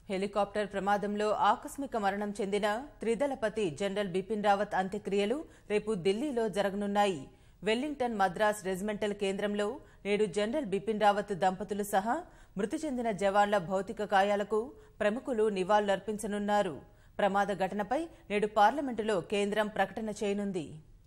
helicopter ప్రమాదంలో ఆకస్మిక మరణం చెందిన త్రిదళపతి జనరల్ బిపిన్ రావత్ అంత్యక్రియలు రేపు ఢిల్లీలో జరగనున్నాయి వెల్లింగ్టన్ మద్రాస్ రెజిమెంటల్ కేంద్రంలో నేడు జనరల్ బిపిన్ రావత్ దంపతులు సహా మృతి చెందిన జవాన్ల భౌతిక కాయాలకు ప్రముఖులు నివాళులర్పించనున్నారు ప్రమాద ఘటనపై నేడు పార్లమెంటులో కేంద్రం ప్రకటన చేయనుంది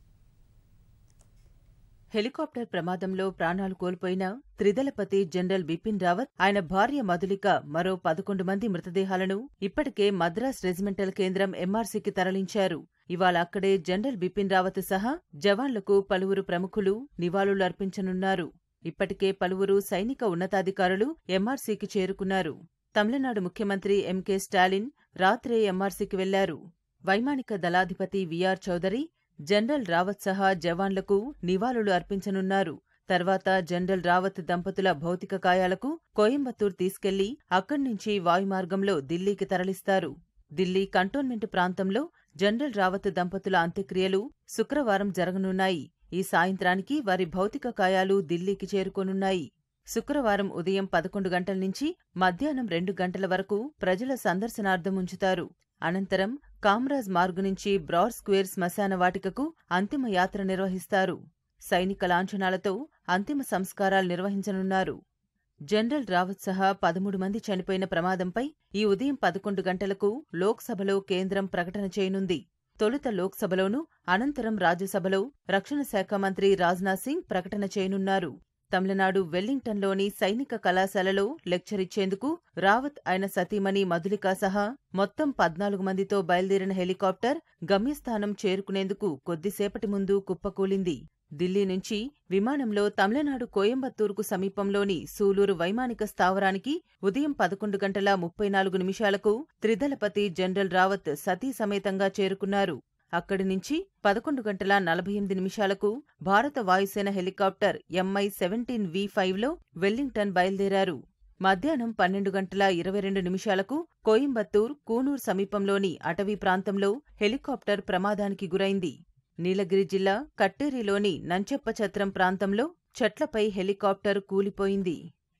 హెలికాప్టర్ ప్రమాదంలో ప్రాణాలు కోల్పోయిన త్రిదళపతి జనరల్ బిపిన్ రావత్ ఆయన భార్య మధులిక మరో పదకొండు మంది మృతదేహాలను ఇప్పటికే మద్రాస్ రెజిమెంటల్ కేంద్రం ఎంఆర్సీకి తరలించారు ఇవాళ అక్కడే జనరల్ బిపిన్ రావత్ సహా జవాన్లకు పలువురు ప్రముఖులు నివాళులర్పించనున్నారు ఇప్పటికే పలువురు సైనిక ఉన్నతాధికారులు ఎంఆర్సీకి చేరుకున్నారు తమిళనాడు ముఖ్యమంత్రి ఎంకే స్టాలిన్ రాత్రే ఎంఆర్సీకి వెళ్లారు వైమానిక దళాధిపతి విఆర్ చౌదరి జనరల్ రావత్ సహా జవాన్లకు నివాళులు అర్పించనున్నారు తర్వాత జనరల్ రావత్ దంపతుల భౌతిక కాయాలకు కోయంబత్తూర్ తీసుకెళ్లి అక్కడ్నుంచి వాయుమార్గంలో ఢిల్లీకి తరలిస్తారు ఢిల్లీ కంటోన్మెంట్ ప్రాంతంలో జనరల్ రావత్ దంపతుల అంత్యక్రియలు శుక్రవారం జరగనున్నాయి ఈ సాయంత్రానికి వారి భౌతిక కాయాలు ఢిల్లీకి చేరుకోనున్నాయి శుక్రవారం ఉదయం పదకొండు గంటల నుంచి మధ్యాహ్నం రెండు గంటల వరకు ప్రజల సందర్శనార్థం ఉంచుతారు అనంతరం కామ్రాజ్ మార్గు నుంచి బ్రాడ్ స్క్వేర్ శ్మశాన వాటికకు అంతిమ యాత్ర నిర్వహిస్తారు సైనిక లాంఛనాలతో అంతిమ సంస్కారాలు నిర్వహించనున్నారు జనరల్ రావత్ సహా పదమూడు మంది చనిపోయిన ప్రమాదంపై ఈ ఉదయం పదకొండు గంటలకు లోక్సభలో కేంద్రం ప్రకటన చేయనుంది తొలుత లోక్సభలోనూ అనంతరం రాజ్యసభలో రక్షణ శాఖ మంత్రి రాజ్నాథ్ సింగ్ ప్రకటన చేయనున్నారు తమిళనాడు వెల్లింగ్టన్లోని సైనిక కళాశాలలో లెక్చర్ ఇచ్చేందుకు రావత్ ఆయన సతీమణి మధులిక సహా మొత్తం పద్నాలుగు మందితో బయలుదేరిన హెలికాప్టర్ గమ్యస్థానం చేరుకునేందుకు కొద్దిసేపటి ముందు కుప్పకూలింది ఢిల్లీ నుంచి విమానంలో తమిళనాడు కోయంబత్తూరుకు సమీపంలోని సూలూరు వైమానిక స్థావరానికి ఉదయం పదకొండు గంటల ముప్పై నాలుగు నిమిషాలకు త్రిదళపతి జనరల్ రావత్ సతీ సమేతంగా చేరుకున్నారు అక్కడి నుంచి పదకొండు గంటల నలభై ఎనిమిది నిమిషాలకు భారత వాయుసేన హెలికాప్టర్ ఎంఐ సెవెంటీన్ వి ఫైవ్లో వెల్లింగ్టన్ బయలుదేరారు మధ్యాహ్నం పన్నెండు గంటల ఇరవై రెండు నిమిషాలకు కోయంబత్తూర్ కూనూర్ సమీపంలోని అటవీ ప్రాంతంలో హెలికాప్టర్ ప్రమాదానికి గురైంది నీలగిరి జిల్లా కట్టేరిలోని నంచెప్పఛత్రం ప్రాంతంలో చెట్లపై హెలికాప్టర్ కూలిపోయింది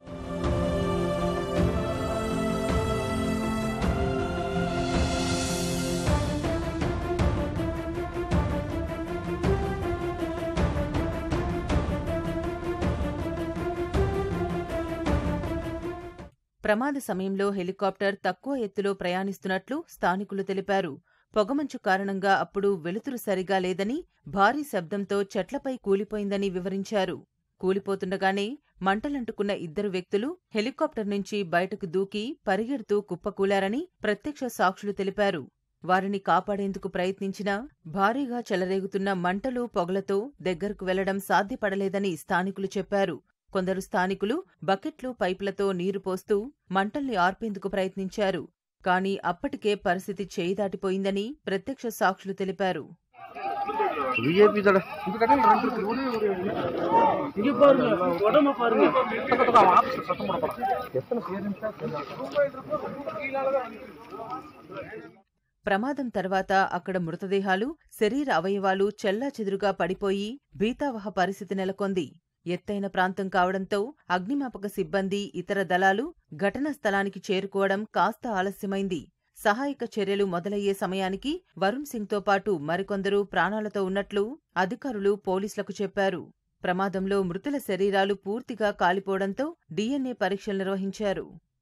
ప్రమాద సమయంలో హెలికాప్టర్ తక్కువ ఎత్తులో ప్రయాణిస్తున్నట్లు స్థానికులు తెలిపారు పొగమంచు కారణంగా అప్పుడు వెలుతురు సరిగా లేదని భారీ శబ్దంతో చెట్లపై కూలిపోయిందని వివరించారు కూలిపోతుండగానే మంటలంటుకున్న ఇద్దరు వ్యక్తులు హెలికాప్టర్ నుంచి బయటకు దూకి పరిగెడుతూ కుప్పకూలారని ప్రత్యక్ష సాక్షులు తెలిపారు వారిని కాపాడేందుకు ప్రయత్నించినా భారీగా చెలరేగుతున్న మంటలు పొగలతో దగ్గరకు వెళ్లడం సాధ్యపడలేదని స్థానికులు చెప్పారు కొందరు స్థానికులు బకెట్లు పైపులతో నీరు పోస్తూ మంటల్ని ఆర్పేందుకు ప్రయత్నించారు కానీ అప్పటికే పరిస్థితి చేయి దాటిపోయిందని ప్రత్యక్ష సాక్షులు తెలిపారు பிஜேபி தட இந்த கடையில் ரெண்டு இருக்கு ஒரே ஒரு இங்க பாருங்க உடம்ப பாருங்க ஆபீஸ்ல சத்தம் போட போறான் எத்தனை ప్రమాదం తర్వాత అక్కడ మృతదేహాలు శరీర అవయవాలు చెల్లాచెదురుగా పడిపోయి భీతావహ పరిస్థితి నెలకొంది ఎత్తైన ప్రాంతం కావడంతో అగ్నిమాపక సిబ్బంది ఇతర దళాలు ఘటనా స్థలానికి చేరుకోవడం కాస్త ఆలస్యమైంది సహాయక చర్యలు మొదలయ్యే సమయానికి వరుణ్ సింగ్తో పాటు మరికొందరు ప్రాణాలతో ఉన్నట్లు అధికారులు పోలీసులకు చెప్పారు ప్రమాదంలో మృతుల శరీరాలు పూర్తిగా కాలిపోవడంతో డీఎన్ఏ పరీక్షలు నిర్వహించారు